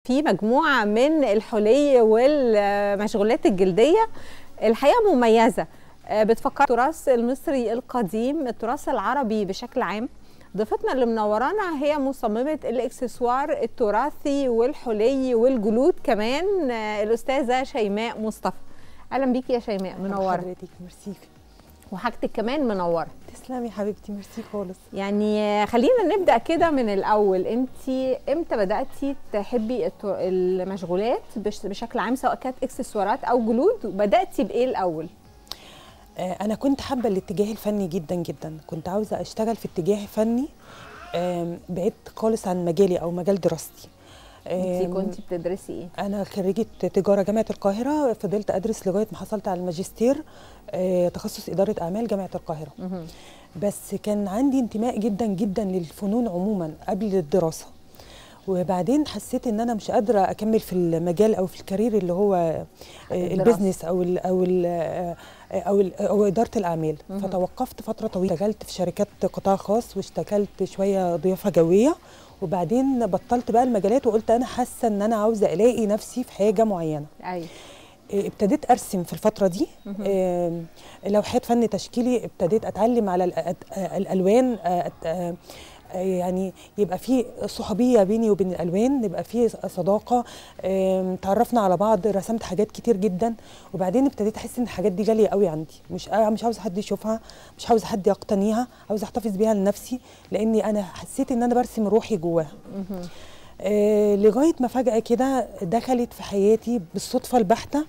في مجموعة من الحلي والمشغولات الجلدية الحقيقة مميزة بتفكر التراث المصري القديم التراث العربي بشكل عام ضيفتنا اللي منورانا هي مصممة الاكسسوار التراثي والحلي والجلود كمان الأستاذة شيماء مصطفى أهلا بيكي يا شيماء منورة حضرتك ميرسي وحاجتك كمان منورة تسلمي حبيبتي ميرسي خالص يعني خلينا نبدا كده من الاول انت امتى بداتي تحبي الت- المشغولات بش- بشكل عام سواء كانت اكسسوارات او جلود وبداتي بايه الاول آه انا كنت حابه الاتجاه الفني جدا جدا كنت عاوزه اشتغل في اتجاه فني آم، بعدت خالص عن مجالي او مجال دراستي انت آم، كنت بتدرسي ايه انا خريجه تجاره جامعه القاهره فضلت ادرس لغايه ما حصلت على الماجستير آه، تخصص اداره اعمال جامعه القاهره مهم. بس كان عندي انتماء جدا جدا للفنون عموما قبل الدراسه وبعدين حسيت ان انا مش قادره اكمل في المجال او في الكارير اللي هو آه، الدراسة. البيزنس او ال او ال او ال او اداره الاعمال مهم. فتوقفت فتره طويله اشتغلت في شركات قطاع خاص واشتغلت شويه ضيافه جويه وبعدين بطلت بقى المجالات وقلت انا حاسه ان انا عاوزه الاقي نفسي في حاجه معينه ايوه إيه، ابتديت ارسم في الفتره دي مهم. آم، لوحات فن تشكيلي ابتديت اتعلم على الأ- آه، الالوان آه، أت- آه، آه، يعني يبقى في صحوبيه بيني وبين الالوان يبقى في صداقه آم، تعرفنا على بعض رسمت حاجات كتير جدا وبعدين ابتديت احس ان الحاجات دي غاليه قوي عندي مش آه، مش عاوزه حد يشوفها مش عاوزه حد يقتنيها عاوزه احتفظ بيها لنفسي لاني انا حسيت ان انا برسم روحي جواها مهم. آه، لغايه ما فجاه كده دخلت في حياتي بالصدفه البحته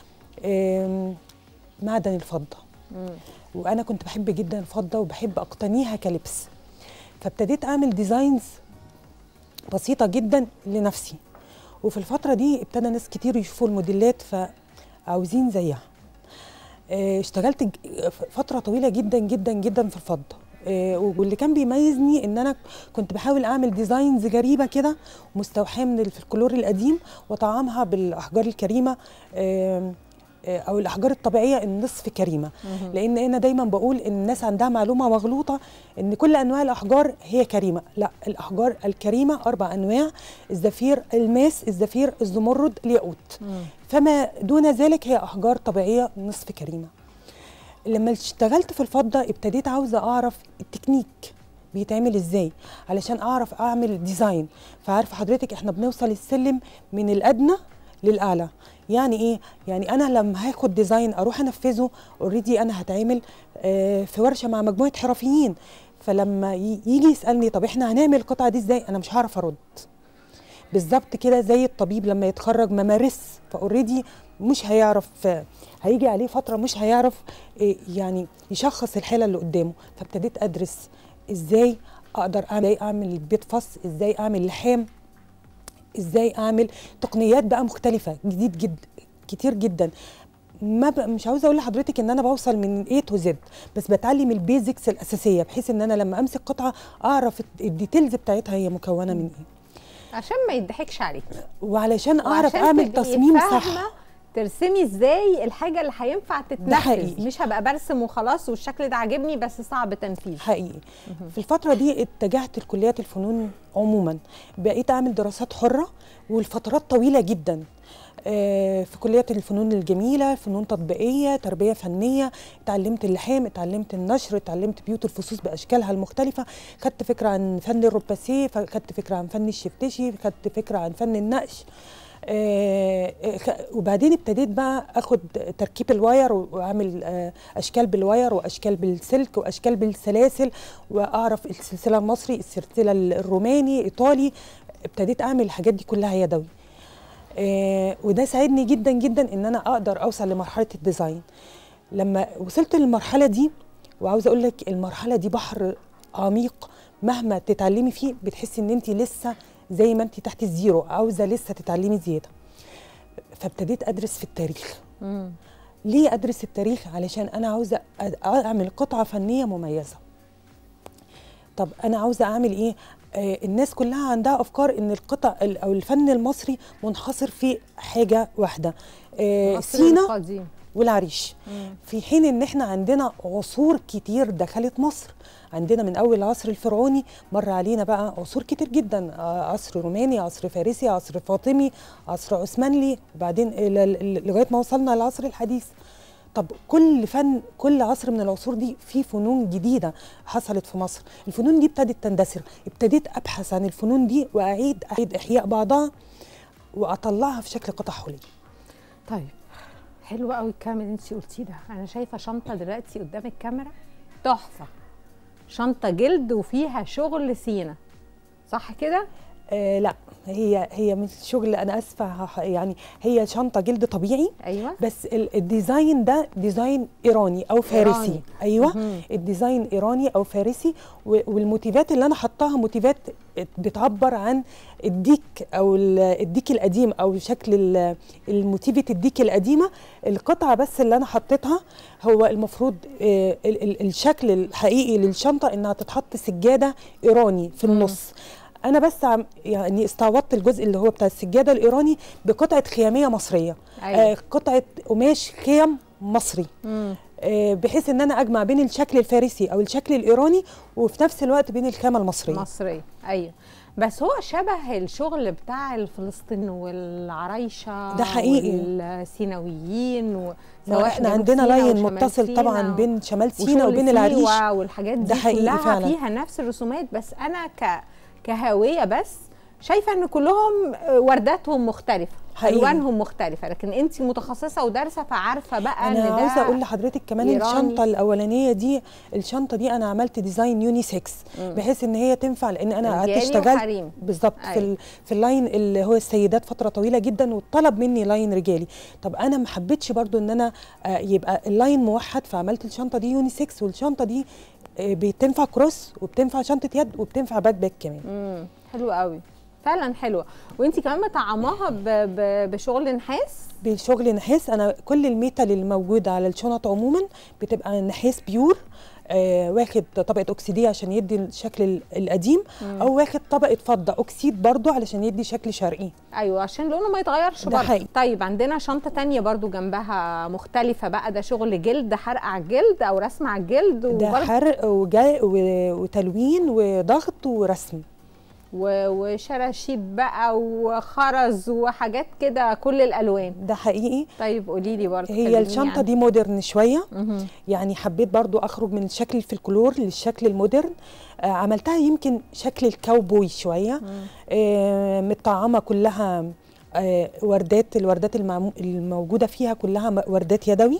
آم، معدن الفضه مم. وانا كنت بحب جدا الفضه وبحب اقتنيها كلبس فابتديت اعمل ديزاينز بسيطه جدا لنفسي وفي الفتره دي ابتدى ناس كتير يشوفوا الموديلات فعاوزين زيها آه، اشتغلت ج- فتره طويله جدا جدا جدا في الفضه آه، واللي كان بيميزني ان انا كنت بحاول اعمل ديزاينز غريبه كده مستوحاه من الفلكلور القديم وطعامها بالاحجار الكريمه آم، آه، او الاحجار الطبيعيه النصف كريمه مهم. لان انا دايما بقول ان الناس عندها معلومه مغلوطه ان كل انواع الاحجار هي كريمه لا الاحجار الكريمه اربع انواع الزفير الماس الزفير الزمرد الياقوت مم. فما دون ذلك هي احجار طبيعيه نصف كريمه لما اشتغلت في الفضه ابتديت عاوزه اعرف التكنيك بيتعمل ازاي علشان اعرف اعمل ديزاين فعارفه حضرتك احنا بنوصل السلم من الادنى للاعلى يعني ايه يعني انا لما هاخد ديزاين اروح انفذه اوريدي انا هتعمل آه، في ورشه مع مجموعه حرفيين فلما ي- يجي يسالني طب احنا هنعمل القطعه دي ازاي انا مش هعرف ارد بالظبط كده زي الطبيب لما يتخرج ما مارس فاوريدي مش هيعرف هيجي عليه فتره مش هيعرف إيه، يعني يشخص الحاله اللي قدامه فابتديت ادرس ازاي اقدر اعمل ازاي اعمل بيت فص ازاي اعمل لحام ازاي اعمل تقنيات بقى مختلفه جديد جد كتير جدا ما ب... مش عاوزه اقول لحضرتك ان انا بوصل من A تو Z بس بتعلم البيزكس الاساسيه بحيث ان انا لما امسك قطعه اعرف الديتيلز بتاعتها هي مكونه من ايه عشان ما يضحكش عليك وعلشان اعرف وعشان اعمل تبقي تصميم فاهمة صح ترسمي ازاي الحاجه اللي هينفع تتنفذ حقيقي. مش هبقى برسم وخلاص والشكل ده عاجبني بس صعب تنفيذه حقيقي في الفترة دي اتجهت لكليات الفنون عموما بقيت أعمل دراسات حرة والفترات طويلة جدا آه، في كلية الفنون الجميلة فنون تطبيقية تربية فنية اتعلمت اللحام اتعلمت النشر اتعلمت بيوت الفصوص بأشكالها المختلفة خدت فكرة عن فن الروباسيه خدت فكرة عن فن الشفتشي خدت فكرة عن فن النقش آه، آه، خ- وبعدين ابتديت بقى اخد تركيب الواير واعمل آه، اشكال بالواير واشكال بالسلك واشكال بالسلاسل واعرف السلسله المصري السلسله الروماني ايطالي ابتديت اعمل الحاجات دي كلها يدوي آه، وده ساعدني جدا جدا ان انا اقدر اوصل لمرحله الديزاين لما وصلت للمرحله دي وعاوزه اقول لك المرحله دي بحر عميق مهما تتعلمي فيه بتحسي ان انت لسه زي ما انت تحت الزيرو عاوزه لسه تتعلمي زياده فابتديت ادرس في التاريخ مم. ليه ادرس التاريخ علشان انا عاوزه أ- اعمل قطعه فنيه مميزه طب انا عاوزه اعمل ايه آه الناس كلها عندها افكار ان القطع ال- او الفن المصري منحصر في حاجه واحده آه مصر سينا القديم والعريش في حين ان احنا عندنا عصور كتير دخلت مصر عندنا من اول العصر الفرعوني مر علينا بقى عصور كتير جدا آه، عصر روماني عصر فارسي عصر فاطمي عصر عثماني وبعدين إلى- ال- لغايه ما وصلنا للعصر الحديث طب كل فن كل عصر من العصور دي في فنون جديده حصلت في مصر الفنون دي ابتدت تندثر ابتديت ابحث عن الفنون دي واعيد اعيد احياء بعضها واطلعها في شكل قطع حلي طيب حلو قوي الكلام اللي انت قلتيه ده انا شايفه شنطه دلوقتي قدام الكاميرا تحفه شنطه جلد وفيها شغل سينا صح كده آه لا هي هي مش شغل انا اسفه ه- يعني هي شنطه جلد طبيعي ايوه بس ال- الديزاين ده ديزاين ايراني او فارسي إيراني. ايوه مهم. الديزاين ايراني او فارسي و- والموتيفات اللي انا حطاها موتيفات بتعبر عن الديك او ال- الديك القديم او شكل ال- الموتيفة الديك القديمه القطعه بس اللي انا حطيتها هو المفروض آه، ال- ال- الشكل الحقيقي للشنطه انها تتحط سجاده ايراني في النص انا بس عم يعني استعوضت الجزء اللي هو بتاع السجاده الايراني بقطعه خياميه مصريه أيوة. آه قطعه قماش خيم مصري مم. آه بحيث ان انا اجمع بين الشكل الفارسي او الشكل الايراني وفي نفس الوقت بين الخامه المصريه مصريه ايوه بس هو شبه الشغل بتاع الفلسطين والعرايشه ده حقيقي. والسيناويين و... سواء احنا جنوب عندنا سيناء لاين وشمال متصل سيناء طبعا و- بين شمال سيناء وشغل وبين العريش سيوة والحاجات دي ده حقيقي كلها فعلا. فيها نفس الرسومات بس انا ك كهاويه بس شايفه ان كلهم ورداتهم مختلفه حقيقي. الوانهم مختلفه لكن انت متخصصه ودارسه فعارفه بقى انا ان ده عاوزه اقول لحضرتك كمان إيراني. الشنطه الاولانيه دي الشنطه دي انا عملت ديزاين يونيسكس بحيث ان هي تنفع لان انا قعدت رجالي اشتغلت وحريم. بالظبط في أيوة. ال- في اللاين اللي هو السيدات فتره طويله جدا وطلب مني لاين رجالي طب انا ما حبيتش برضو ان انا آه، يبقى اللاين موحد فعملت الشنطه دي يونيسكس والشنطه دي آه، بتنفع كروس وبتنفع شنطه يد وبتنفع باك باك كمان امم حلو قوي فعلا حلوه وانت كمان مطعماها ب... ب... بشغل نحاس بشغل نحاس انا كل الميتال الموجوده على الشنط عموما بتبقى نحاس بيور آه واخد طبقه اكسيديه عشان يدي الشكل ال- القديم او واخد طبقه فضه اكسيد برضو علشان يدي شكل شرقي ايوه عشان لونه ما يتغيرش ده برضه حقيقي. طيب عندنا شنطه تانية برضو جنبها مختلفه بقى ده شغل جلد حرق على الجلد او رسم على الجلد ده وبرضه حرق وجا و- وتلوين وضغط ورسم و- وشراشيب بقى وخرز وحاجات كده كل الالوان ده حقيقي طيب قولي لي برضه هي كلميني الشنطه عنها. دي مودرن شويه مهم. يعني حبيت برضو اخرج من الشكل الفلكلور للشكل المودرن آه عملتها يمكن شكل الكاوبوي شويه آه متطعمه كلها آه وردات الوردات المعمو- الموجوده فيها كلها م- وردات يدوي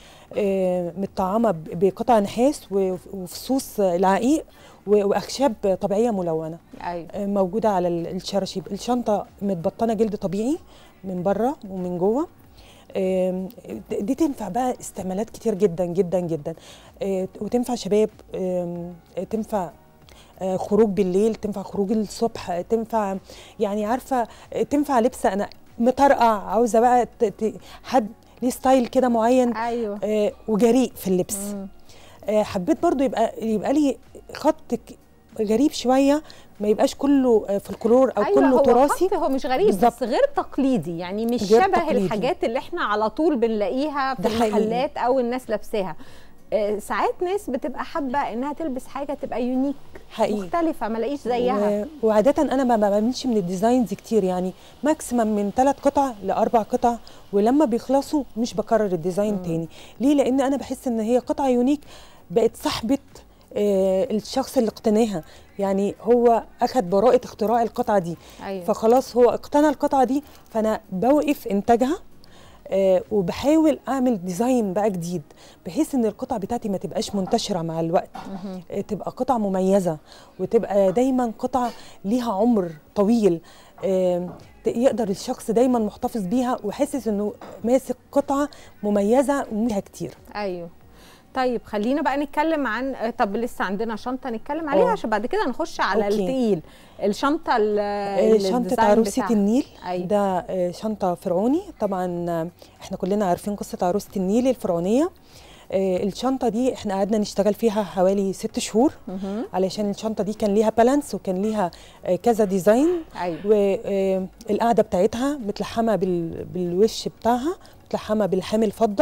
آه متطعمه ب- بقطع نحاس و- وفصوص العقيق و- واخشاب طبيعيه ملونه ايوه آه موجوده على ال- الشراشيب الشنطه متبطنه جلد طبيعي من بره ومن جوه آم، د- دي تنفع بقى استعمالات كتير جدا جدا جدا آه، وتنفع شباب آم، آه، تنفع آه، خروج بالليل تنفع خروج الصبح آه، تنفع يعني عارفه آه، تنفع لبس انا مطرقع عاوزه بقى ت- ت- حد ليه ستايل كده معين ايوه آه، وجريء في اللبس مم. آه، حبيت برضو يبقى يبقى لي خط ك- غريب شويه ما يبقاش كله آه، فولكلور او أيوة كله هو تراثي خط هو مش غريب بالظبط. بس غير تقليدي يعني مش غير شبه تقليدي. الحاجات اللي احنا على طول بنلاقيها في ده حقيقي. المحلات او الناس لابساها آه، ساعات ناس بتبقى حابه انها تلبس حاجه تبقى يونيك حقيقي مختلفه ما لاقيش زيها و- وعادة أنا ما ما بعملش من الديزاينز كتير يعني ماكسيمم من ثلاث قطع لأربع قطع ولما بيخلصوا مش بكرر الديزاين تاني ليه؟ لأن أنا بحس إن هي قطعة يونيك بقت صاحبة آه الشخص اللي اقتناها يعني هو أخد براءة اختراع القطعة دي ايوه فخلاص هو اقتنى القطعة دي فأنا بوقف إنتاجها آه وبحاول اعمل ديزاين بقى جديد بحيث ان القطع بتاعتي ما تبقاش منتشره مع الوقت آه تبقى قطع مميزه وتبقى دايما قطع ليها عمر طويل آه ت- يقدر الشخص دايما محتفظ بيها وحاسس انه ماسك قطعه مميزه ومنها كتير ايوه طيب خلينا بقى نتكلم عن آه، طب لسه عندنا شنطه نتكلم عليها أوه. عشان بعد كده نخش على أوكي. التقيل الشنطه ال- آه، شنطة الديزاين عروسة بتاعها. النيل أيوة. ده آه، شنطة فرعوني طبعا آه، احنا كلنا عارفين قصة عروسة النيل الفرعونية آه، الشنطة دي احنا قعدنا نشتغل فيها حوالي ست شهور مهم. علشان الشنطة دي كان ليها بالانس وكان ليها آه، كذا ديزاين ايوه والقاعدة بتاعتها متلحمة بال- بالوش بتاعها متلحمة بالحامل فضة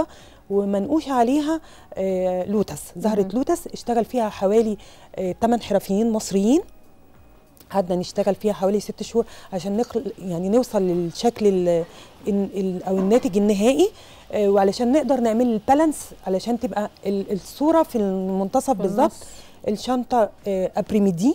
ومنقوش عليها آه، لوتس زهره مهم. لوتس اشتغل فيها حوالي 8 حرفيين مصريين قعدنا نشتغل فيها حوالي ست شهور عشان نقل يعني نوصل للشكل ال ال او الناتج النهائي آه، وعلشان نقدر نعمل البالانس علشان تبقى ال- الصوره في المنتصف في بالظبط النص. الشنطه آه، ابريميدي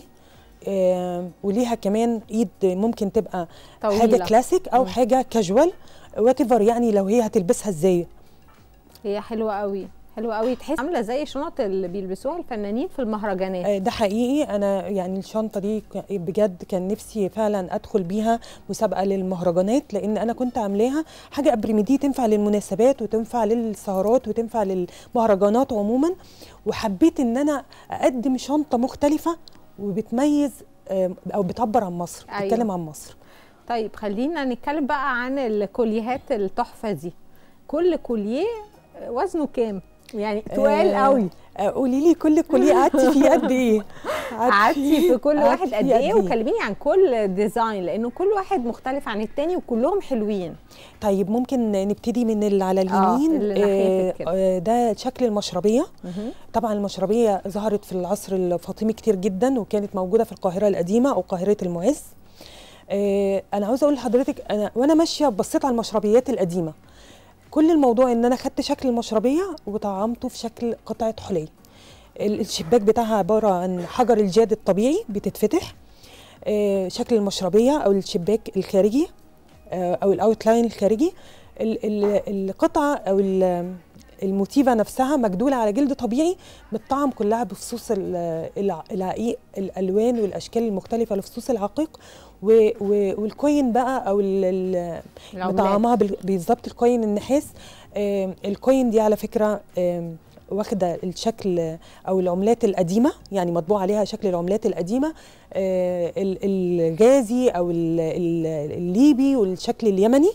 آه، وليها كمان ايد ممكن تبقى طويلة. حاجه كلاسيك او مم. حاجه كاجوال وات يعني لو هي هتلبسها ازاي هي حلوه قوي حلوه قوي تحس عامله زي الشنط اللي بيلبسوها الفنانين في المهرجانات آه، ده حقيقي انا يعني الشنطه دي ك- بجد كان نفسي فعلا ادخل بيها مسابقه للمهرجانات لان انا كنت عاملاها حاجه ابريميدي تنفع للمناسبات وتنفع للسهرات وتنفع للمهرجانات عموما وحبيت ان انا اقدم شنطه مختلفه وبتميز آه، او بتعبر عن مصر أيوة. بتتكلم عن مصر طيب خلينا نتكلم بقى عن الكوليهات التحفه دي كل كوليه وزنه كام يعني تقال آه، قوي آه، قولي لي كل كليه قعدتي فيه قد ايه قعدتي في كل واحد قعدتي قد فيه ايه وكلميني عن كل ديزاين لانه كل واحد مختلف عن التاني وكلهم حلوين طيب ممكن نبتدي من اللي على آه، اليمين اللي ناحيتك كده. آه، ده شكل المشربيه مهم. طبعا المشربيه ظهرت في العصر الفاطمي كتير جدا وكانت موجوده في القاهره القديمه او قاهره المعز آه، انا عاوزه اقول لحضرتك انا وانا ماشيه بصيت على المشربيات القديمه كل الموضوع ان انا خدت شكل المشربيه وطعمته في شكل قطعه حلي ال- الشباك بتاعها عباره عن حجر الجاد الطبيعي بتتفتح آه، شكل المشربيه او الشباك الخارجي آه، او الاوتلاين الخارجي ال- ال- القطعه او ال- الموتيفه نفسها مجدوله على جلد طبيعي متطعم كلها بفصوص ال- الع- العقيق الالوان والاشكال المختلفه لفصوص العقيق و- و- والكوين بقى او ال- ال- العملات. مطعمها بال- بالظبط الكوين النحاس آم، الكوين دي على فكره آم، واخده الشكل او العملات القديمه يعني مطبوع عليها شكل العملات القديمه آه، ال- الغازي او ال- ال- الليبي والشكل اليمني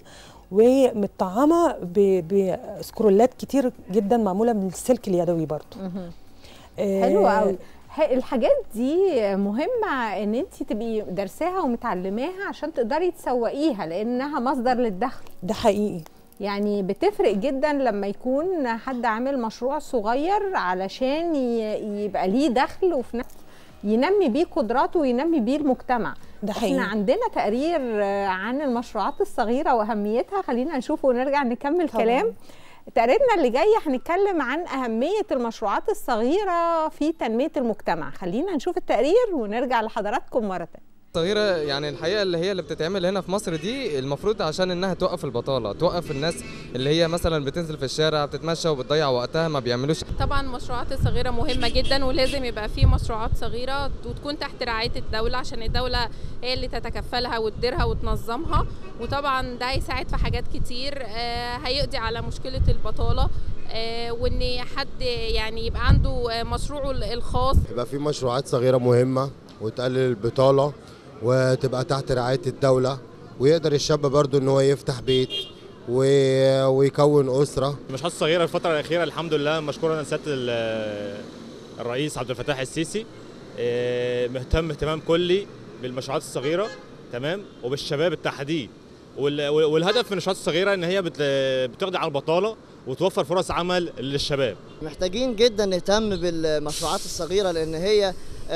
ومتطعمه ب- بسكرولات كتير جدا معموله من السلك اليدوي برضو مهم. آه، حلو قوي ه- الحاجات دي مهمة ان انت تبقي درساها ومتعلماها عشان تقدري تسوقيها لانها مصدر للدخل ده حقيقي يعني بتفرق جدا لما يكون حد عامل مشروع صغير علشان ي- يبقى ليه دخل وفي نفس ينمي بيه قدراته وينمي بيه المجتمع ده احنا حقيقي عندنا تقرير آه، عن المشروعات الصغيرة واهميتها خلينا نشوفه ونرجع نكمل طبعاً. كلام تقريرنا اللي جاي هنتكلم عن أهمية المشروعات الصغيرة في تنمية المجتمع خلينا نشوف التقرير ونرجع لحضراتكم مرة تانية صغيرة يعني الحقيقة اللي هي اللي بتتعمل هنا في مصر دي المفروض عشان انها توقف البطالة توقف الناس اللي هي مثلا بتنزل في الشارع بتتمشى وبتضيع وقتها ما بيعملوش طبعا المشروعات الصغيرة مهمة جدا ولازم يبقى في مشروعات صغيرة وتكون تحت رعاية الدولة عشان الدولة هي اللي تتكفلها وتديرها وتنظمها وطبعا ده هيساعد في حاجات كتير آه، هيقضي على مشكلة البطالة آه، وان حد يعني يبقى عنده آه، مشروعه الخاص يبقى في مشروعات صغيرة مهمة وتقلل البطالة وتبقى تحت رعاية الدولة ويقدر الشاب برضو ان هو يفتح بيت و- ويكون أسرة المشروعات الصغيرة الفترة الأخيرة الحمد لله مشكورا سيادة ال- الرئيس عبد الفتاح السيسي آه، مهتم اهتمام كلي بالمشروعات الصغيرة تمام وبالشباب بالتحديد وال- والهدف من المشروعات الصغيرة إن هي بت- بتقضي على البطالة وتوفر فرص عمل للشباب محتاجين جدا نهتم بالمشروعات الصغيرة لأن هي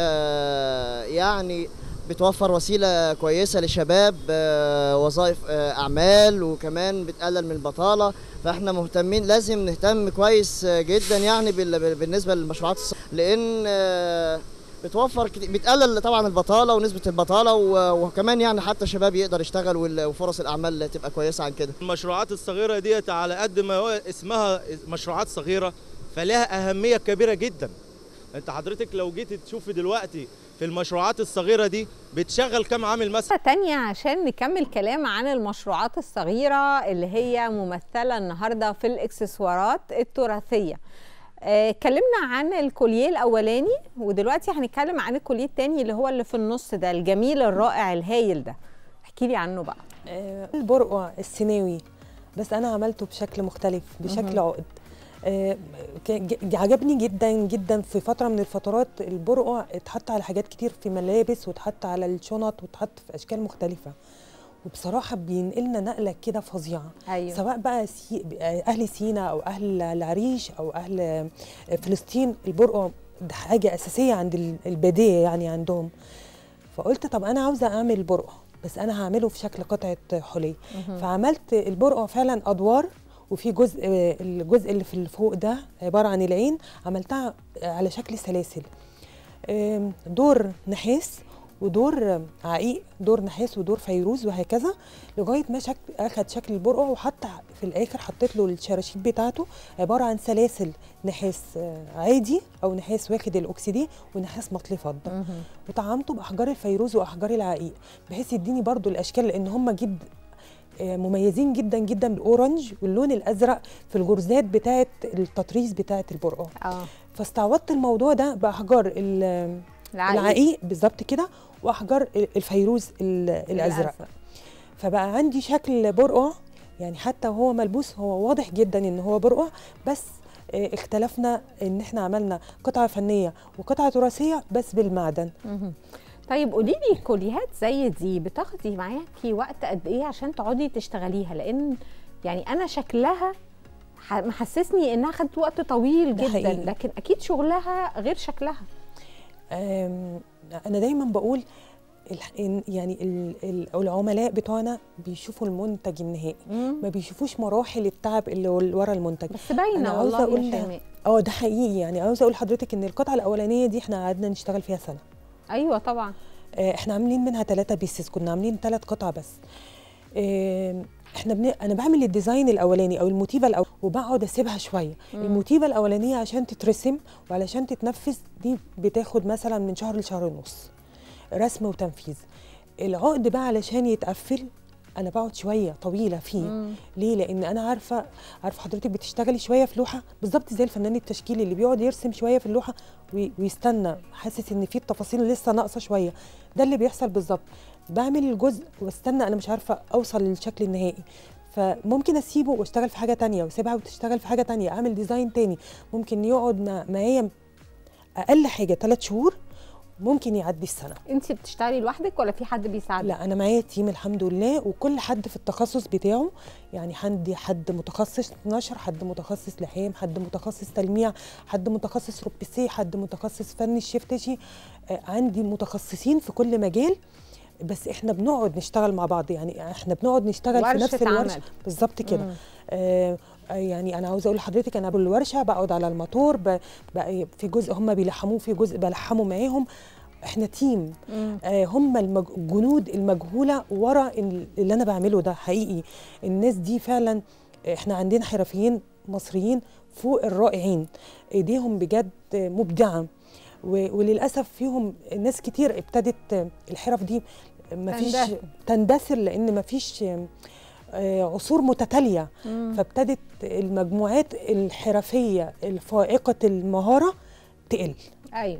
آه، يعني بتوفر وسيلة كويسة لشباب آه، وظائف آه، أعمال وكمان بتقلل من البطالة فاحنا مهتمين لازم نهتم كويس آه، جدا يعني بال- بال- بالنسبة للمشروعات الصغيرة لأن آه، بتوفر كت- بتقلل طبعا البطالة ونسبة البطالة و- وكمان يعني حتى الشباب يقدر يشتغل وال- وفرص الأعمال تبقى كويسة عن كده المشروعات الصغيرة ديت على قد ما هو اسمها مشروعات صغيرة فلها أهمية كبيرة جدا انت حضرتك لو جيت تشوفي دلوقتي في المشروعات الصغيرة دي بتشغل كام عامل مثلا مرة تانية عشان نكمل كلام عن المشروعات الصغيرة اللي هي ممثلة النهاردة في الإكسسوارات التراثية آه، اتكلمنا عن الكوليه الأولاني ودلوقتي هنتكلم عن الكوليه التاني اللي هو اللي في النص ده الجميل الرائع الهايل ده احكي لي عنه بقى آه، البرقع السيناوي بس انا عملته بشكل مختلف بشكل عقد آه، كان ج- عجبني جدا جدا في فتره من الفترات البرقع اتحط على حاجات كتير في ملابس واتحط على الشنط واتحط في اشكال مختلفه وبصراحه بينقلنا نقله كده فظيعه ايوه سواء بقى سي... اهل سينا او اهل العريش او اهل فلسطين البرقع ده حاجه اساسيه عند ال- الباديه يعني عندهم فقلت طب انا عاوزه اعمل برقع بس انا هعمله في شكل قطعه حلي فعملت البرقع فعلا ادوار وفي جزء الجزء اللي في فوق ده عباره عن العين عملتها على شكل سلاسل آم، دور نحاس ودور عقيق دور نحاس ودور فيروز وهكذا لغايه ما شكل اخد شكل البرقع وحتى في الاخر حطيت له الشراشيب بتاعته عباره عن سلاسل نحاس آه، عادي او نحاس واخد الاكسدي ونحاس مطلي فضه وطعمته باحجار الفيروز واحجار العقيق بحيث يديني برضو الاشكال لان هم جد آه، مميزين جدا جدا بالاورنج واللون الازرق في الجرزات بتاعه التطريز بتاعه البرقع اه فاستعوضت الموضوع ده باحجار ال- العقيق. العقيق بالظبط كده واحجار الفيروز ال- الازرق فبقى عندي شكل برقع يعني حتى وهو ملبوس هو واضح جدا ان هو برقع بس آه، اختلفنا ان احنا عملنا قطعه فنيه وقطعه تراثيه بس بالمعدن مهم. طيب قولي لي كليات زي دي بتاخدي معاكي وقت قد ايه عشان تقعدي تشتغليها لان يعني انا شكلها ح- محسسني انها خدت وقت طويل ده جدا حقيقي. لكن اكيد شغلها غير شكلها آم، انا دايما بقول الح- إن- يعني ال- ال- العملاء بتوعنا بيشوفوا المنتج النهائي ما بيشوفوش مراحل التعب اللي ورا المنتج بس باينه أنا عاوزة والله أقول يا لها- شيماء اه ده حقيقي يعني عاوزه اقول لحضرتك ان القطعه الاولانيه دي احنا قعدنا نشتغل فيها سنه ايوه طبعا آه، احنا عاملين منها ثلاثة بيسز كنا عاملين ثلاث قطع بس آه، احنا بن... انا بعمل الديزاين الاولاني او الموتيفه الاول وبقعد اسيبها شويه الموتيفه الاولانيه عشان تترسم وعلشان تتنفذ دي بتاخد مثلا من شهر لشهر ونص رسم وتنفيذ العقد بقى علشان يتقفل انا بقعد شويه طويله فيه ليه لان انا عارفه عارفه حضرتك بتشتغلي شويه في لوحه بالظبط زي الفنان التشكيلي اللي بيقعد يرسم شويه في اللوحه وي- ويستنى حاسس ان في التفاصيل لسه ناقصه شويه ده اللي بيحصل بالظبط بعمل الجزء واستنى انا مش عارفه اوصل للشكل النهائي فممكن اسيبه واشتغل في حاجه تانية واسيبها وتشتغل في حاجه تانية اعمل ديزاين تاني ممكن يقعد مع- معايا اقل حاجه ثلاث شهور ممكن يعدي السنه انت بتشتغلي لوحدك ولا في حد بيساعدك لا انا معايا تيم الحمد لله وكل حد في التخصص بتاعه يعني عندي حد متخصص نشر حد متخصص لحام حد متخصص تلميع حد متخصص روبسي حد متخصص فن الشفتشي آه، عندي متخصصين في كل مجال بس احنا بنقعد نشتغل مع بعض يعني احنا بنقعد نشتغل في ورشة نفس الورشه عمل. بالظبط كده آه آه، يعني انا عاوزه اقول لحضرتك انا بالورشه بقعد على الموتور ب- بقى في جزء هم بيلحموه في جزء بلحمه معاهم احنا تيم آه هم المج... الجنود المجهوله ورا ال- اللي انا بعمله ده حقيقي الناس دي فعلا احنا عندنا حرفيين مصريين فوق الرائعين ايديهم بجد مبدعه و... وللاسف فيهم ناس كتير ابتدت الحرف دي مفيش تندثر. تندثر لان مفيش آه، عصور متتاليه فابتدت المجموعات الحرفيه الفائقه المهاره تقل ايوه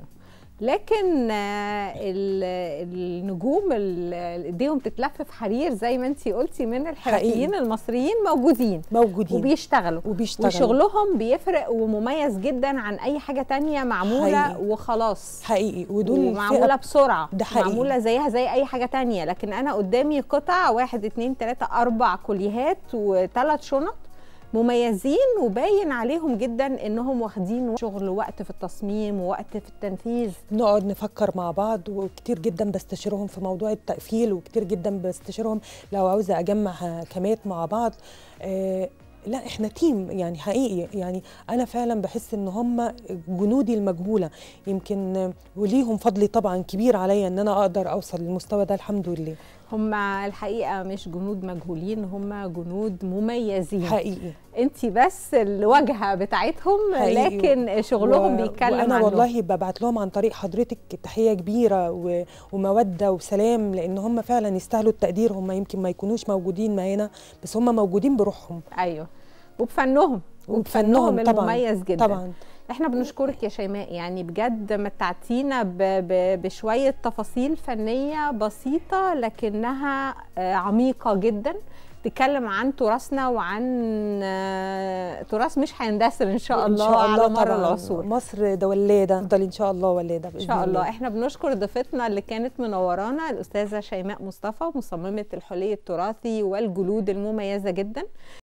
لكن آه، ال- النجوم اللي ايديهم تتلف في حرير زي ما انت قلتي من الحرفيين حقيقي. المصريين موجودين موجودين وبيشتغلوا وبيشتغلوا. وشغلهم بيفرق ومميز جدا عن اي حاجه تانية معموله حقيقي. وخلاص حقيقي ودول ومعموله فئة- بسرعه ده حقيقي. معموله زيها زي اي حاجه تانية لكن انا قدامي قطع واحد اتنين تلاته اربع كليهات وثلاث شنط مميزين وباين عليهم جدا انهم واخدين شغل وقت في التصميم ووقت في التنفيذ نقعد نفكر مع بعض وكتير جدا بستشيرهم في موضوع التقفيل وكتير جدا بستشيرهم لو عاوزه اجمع كامات مع بعض آه لا احنا تيم يعني حقيقي يعني انا فعلا بحس ان هم جنودي المجهوله يمكن آه، وليهم فضل طبعا كبير عليا ان انا اقدر اوصل للمستوى ده الحمد لله هم الحقيقه مش جنود مجهولين هم جنود مميزين حقيقي انت بس الواجهه بتاعتهم حقيقي. لكن شغلهم و- بيتكلم وانا عنهم. والله ببعت لهم عن طريق حضرتك تحيه كبيره و... وموده وسلام لان هم فعلا يستاهلوا التقدير هم يمكن ما يكونوش موجودين معانا بس هم موجودين بروحهم ايوه وبفنهم وبفنهم طبعا المميز جدا طبعا احنا بنشكرك يا شيماء يعني بجد متعتينا ب- ب- بشويه تفاصيل فنيه بسيطه لكنها آه، عميقه جدا تتكلم عن تراثنا وعن آه، تراث مش هيندثر ان شاء الله, إن شاء الله على مر طبعاً. العصور مصر ده ولاده تفضل ان شاء الله ولاده ان شاء الله احنا بنشكر ضيفتنا اللي كانت منورانا الاستاذه شيماء مصطفى مصممه الحلي التراثي والجلود المميزه جدا